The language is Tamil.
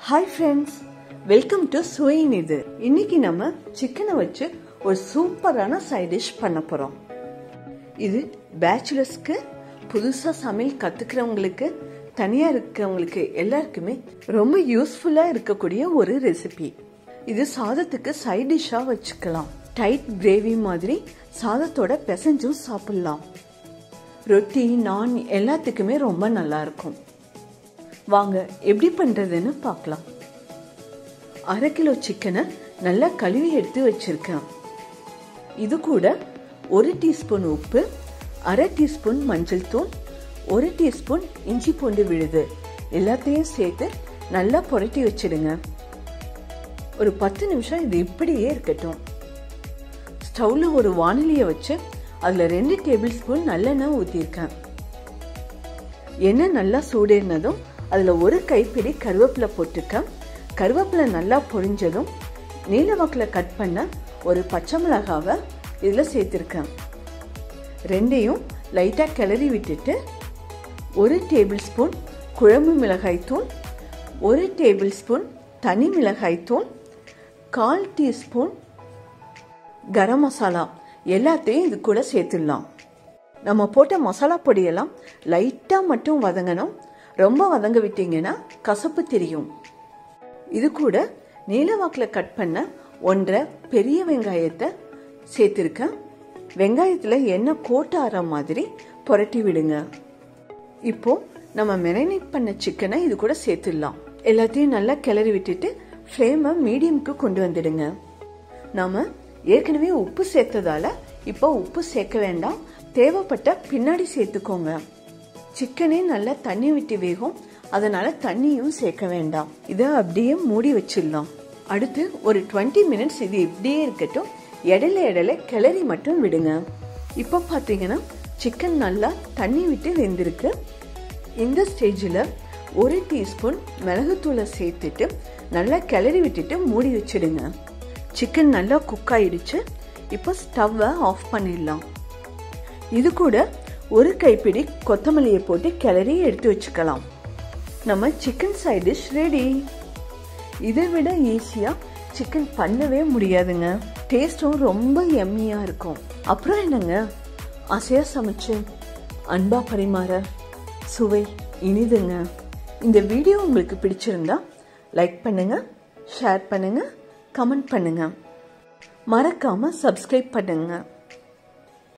ஹாய் ஃப்ரெண்ட்ஸ் வெல்கம் டு சுவையின் இது இன்னைக்கு நம்ம சிக்கனை வச்சு ஒரு சூப்பரான சைட் டிஷ் பண்ண போறோம் இது பேச்சுலர்ஸ்க்கு புதுசா சமையல் கத்துக்கிறவங்களுக்கு தனியா இருக்கிறவங்களுக்கு எல்லாருக்குமே ரொம்ப யூஸ்ஃபுல்லா இருக்கக்கூடிய ஒரு ரெசிபி இது சாதத்துக்கு சைட் டிஷ்ஷா வச்சுக்கலாம் டைட் கிரேவி மாதிரி சாதத்தோட பிசைஞ்சும் சாப்பிடலாம் ரொட்டி நான் எல்லாத்துக்குமே ரொம்ப நல்லா இருக்கும் வாங்க எப்படி பண்றதுன்னு பார்க்கலாம் அரை கிலோ சிக்கனை நல்லா கழுவி எடுத்து வச்சிருக்கேன் இது கூட ஒரு டீஸ்பூன் உப்பு அரை டீஸ்பூன் மஞ்சள் தூள் ஒரு டீஸ்பூன் இஞ்சி பூண்டு விழுது எல்லாத்தையும் சேர்த்து நல்லா புரட்டி வச்சிடுங்க ஒரு பத்து நிமிஷம் இது இப்படியே இருக்கட்டும் ஸ்டவ்ல ஒரு வானிலையை வச்சு அதில் ரெண்டு டேபிள் ஸ்பூன் நல்லெண்ணெய் ஊற்றிருக்கேன் எண்ணெய் நல்லா சூடேறினதும் அதில் ஒரு கைப்பிடி கருவேப்பிலை போட்டுக்கேன் கருவேப்பிலை நல்லா பொரிஞ்சதும் நீலவாக்கில் கட் பண்ண ஒரு பச்சை மிளகாவை இதில் சேர்த்துருக்கேன் ரெண்டையும் லைட்டாக கிளறி விட்டுட்டு ஒரு டேபிள் ஸ்பூன் குழம்பு மிளகாய் தூள் ஒரு டேபிள் ஸ்பூன் தனி மிளகாய் தூள் கால் டீஸ்பூன் கரம் மசாலா எல்லாத்தையும் இது கூட சேர்த்துடலாம் நம்ம போட்ட மசாலா பொடியெல்லாம் லைட்டாக மட்டும் வதங்கணும் ரொம்ப வதங்க விட்டீங்கன்னா கசப்பு தெரியும் இது கூட நீலவாக்கில் கட் பண்ண ஒன்றரை பெரிய வெங்காயத்தை சேர்த்துருக்கேன் வெங்காயத்தில் எண்ணெய் கோட்ட ஆற மாதிரி புரட்டி விடுங்க இப்போ நம்ம மெரினேட் பண்ண சிக்கனை இது கூட சேர்த்துடலாம் எல்லாத்தையும் நல்லா கிளறி விட்டுட்டு ஃப்ளேமை மீடியம்க்கு கொண்டு வந்துடுங்க நாம ஏற்கனவே உப்பு சேர்த்ததால இப்போ உப்பு சேர்க்க வேண்டாம் தேவைப்பட்ட பின்னாடி சேர்த்துக்கோங்க சிக்கனே நல்லா தண்ணி விட்டு வேகும் அதனால தண்ணியும் சேர்க்க வேண்டாம் இதை அப்படியே மூடி வச்சிடலாம் அடுத்து ஒரு டுவெண்ட்டி மினிட்ஸ் இது இப்படியே இருக்கட்டும் இடையில இடையில கிளறி மட்டும் விடுங்க இப்போ பார்த்தீங்கன்னா சிக்கன் நல்லா தண்ணி விட்டு வெந்திருக்கு இந்த ஸ்டேஜில் ஒரு டீஸ்பூன் மிளகுத்தூளை சேர்த்துட்டு நல்லா கிளறி விட்டுட்டு மூடி வச்சிடுங்க சிக்கன் நல்லா குக் ஆயிடுச்சு இப்போ ஸ்டவ்வை ஆஃப் பண்ணிடலாம் இது கூட ஒரு கைப்பிடி கொத்தமல்லியை போட்டு கிளறி எடுத்து வச்சுக்கலாம் நம்ம சிக்கன் சைட் டிஷ் ரெடி இதை விட ஈஸியாக சிக்கன் பண்ணவே முடியாதுங்க டேஸ்ட்டும் ரொம்ப எம்மியாக இருக்கும் அப்புறம் என்னங்க ஆசையாக சமைச்சு அன்பா பரிமாற சுவை இனிதுங்க இந்த வீடியோ உங்களுக்கு பிடிச்சிருந்தா லைக் பண்ணுங்க ஷேர் பண்ணுங்க கமெண்ட் பண்ணுங்க மறக்காம சப்ஸ்கிரைப் பண்ணுங்க